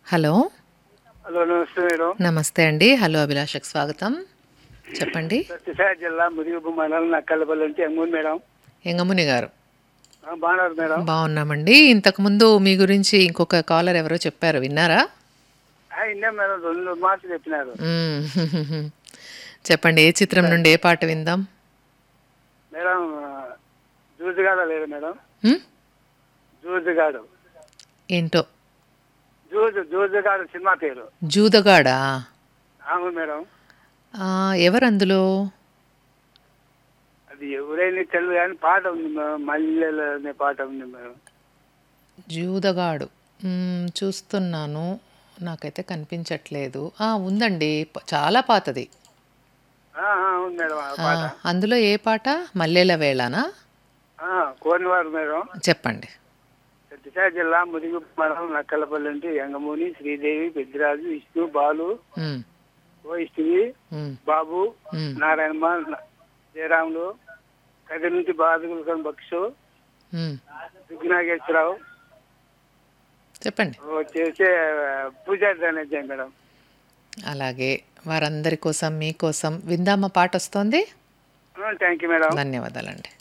Hello hello నమస్తే madam నమస్తే అండి హలో అభిలాషకు స్వాగతం చెప్పండి సత్యసాయి జిల్లా ముదిగుపు మండలం నక్కలపల్లి నుంచి ఎంగూరు మేడం ఎంగముని గారు ఆ, బాగున్నారు మేడం బాగున్నామండి ఇంతకుముందు మీ గురించి ఇంకొక కాలర్ ఎవరో చెప్పారు విన్నారా ఆ, ఇన్నే మేడం రెండు మాటలు చెప్పినారు మ్మ్. చెప్పండి ఏ చిత్రం నుండి ఏ పాట విందాం మేడం ఆ, జూజుగాడ లేదు మేడం మ్మ్? జూజుగాడు ఏంటో జూజు జూజుగాడు సినిమా పేరు జూదగాడా అవును మేడం ఆ, ఎవరు అందులో అది ఎవరైనా తెలియదు కానీ పాట ఉంది మేడం మల్లెల అనే పాట ఉంది మేడం జూదగాడు మ్మ్, చూస్తున్నాను నాకైతే కనిపించట్లేదు ఆ, ఉందండి ప- చాలా పాతది ఆ, ఆ, అవును మేడం ఆ ఆ, పాట అందులో ఏ పాట మల్లెల వేళనా ఆ, కోరినవారు మేడం చెప్పండి సత్యసాయి జిల్లా ముదిగుపు మండలం నక్కలపల్లి నుంచి యంగమూని శ్రీదేవి పెద్దిరాజు విష్ణు బాలు మ్మ్, వైష్ణవి మ్మ్, బాబు మ్మ్, నారాయణమ్మ న- జయరాములు కదిరి నుంచి బాధకులు బక్షు మ్మ్. విఘ్నాగేశ్వరరావు చెప్పండి చేసే పూజారి ధనంజయ్ మేడం అలాగే వారందరి కోసం మీకోసం విందామా పాట వస్తోంది థ్యాంక్ యూ మేడం ధన్యవాదాలండి